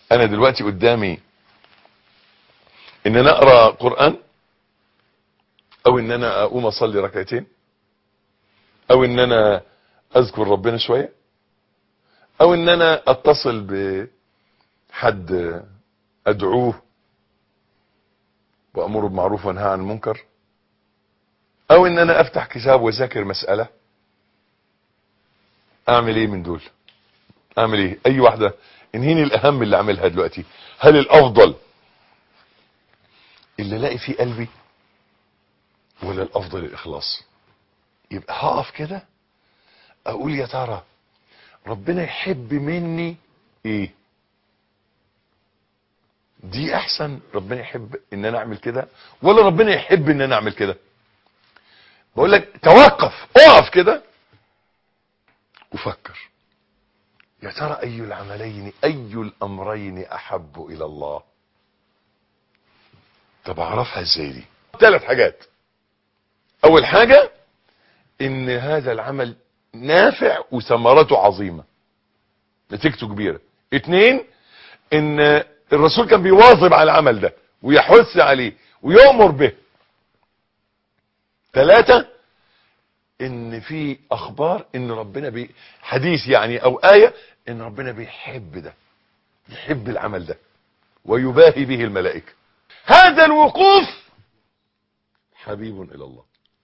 انا دلوقتي قدامي ان انا اقرا قرآن او ان انا اقوم اصلي ركعتين او ان انا اذكر ربنا شوية او ان انا اتصل بحد ادعوه وامره بمعروف وانهى عن المنكر او ان انا افتح كتاب واذاكر مسألة اعمل ايه من دول اعمل ايه اي واحدة انهيني الاهم اللي اعملها دلوقتي هل الافضل اللي الاقي فيه قلبي ولا الافضل الاخلاص يبقى هقف كده اقول يا ترى ربنا يحب مني ايه دي احسن ربنا يحب ان انا اعمل كده ولا ربنا يحب ان انا اعمل كده بقول لك توقف اقف كده وفكر يا ترى اي العملين اي الامرين احب الى الله طب اعرفها ازاي دي ثلاث حاجات اول حاجة ان هذا العمل نافع وثمرته عظيمة نتيجته كبيرة اتنين ان الرسول كان بيواظب على العمل ده ويحث عليه ويؤمر به ثلاثة ان في اخبار ان ربنا بي حديث يعني او آية ان ربنا بيحب ده يحب العمل ده ويباهي به الملائكة هذا الوقوف حبيب الى الله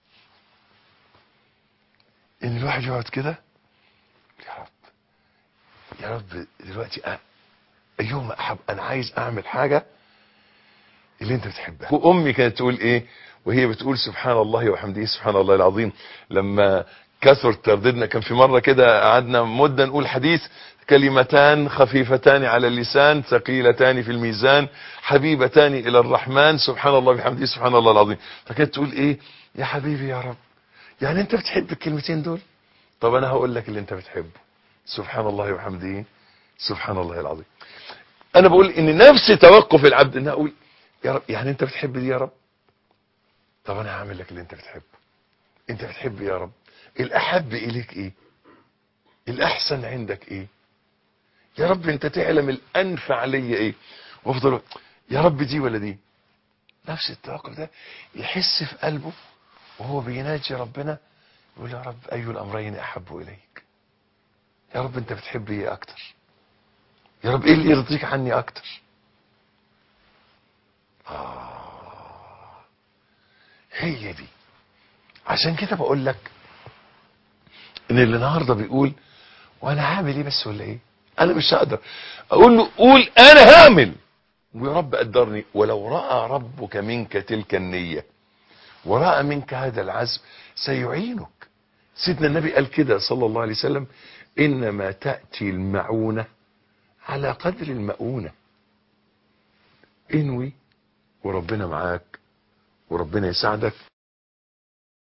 ان الواحد يقعد كده يا رب يا رب دلوقتي أ- ايهما احب انا عايز اعمل حاجة اللي انت بتحبها وامي كانت تقول ايه وهي بتقول سبحان الله وحمده سبحان الله العظيم لما كثر ترددنا كان في مرة كده قعدنا مدة نقول حديث كلمتان خفيفتان على اللسان ثقيلتان في الميزان حبيبتان الى الرحمن سبحان الله بحمده سبحان الله العظيم فكانت تقول ايه يا حبيبي يا رب يعني انت بتحب الكلمتين دول طب انا هقول لك اللي انت بتحبه سبحان الله وبحمده سبحان الله العظيم انا بقول ان نفس توقف العبد ان اقول يا رب يعني انت بتحب دي يا رب طب انا هعمل لك اللي انت بتحبه انت بتحب يا رب الاحب اليك ايه الاحسن عندك ايه يا رب انت تعلم الانفع ليا ايه وافضل أقول، يا رب دي ولا دي نفس التوقف ده يحس في قلبه وهو بيناجي ربنا يقول يا رب اي الامرين احب اليك يا رب انت بتحب ايه اكتر يا رب ايه اللي يرضيك عني اكتر آه هي دي عشان كده بقول لك ان اللي النهارده بيقول وانا هعمل ايه بس ولا ايه انا مش هقدر اقول له قول انا هعمل ويا رب قدرني ولو راى ربك منك تلك النيه وراى منك هذا العزم سيعينك سيدنا النبي قال كده صلى الله عليه وسلم انما تاتي المعونه على قدر المؤونه انوي وربنا معاك وربنا يساعدك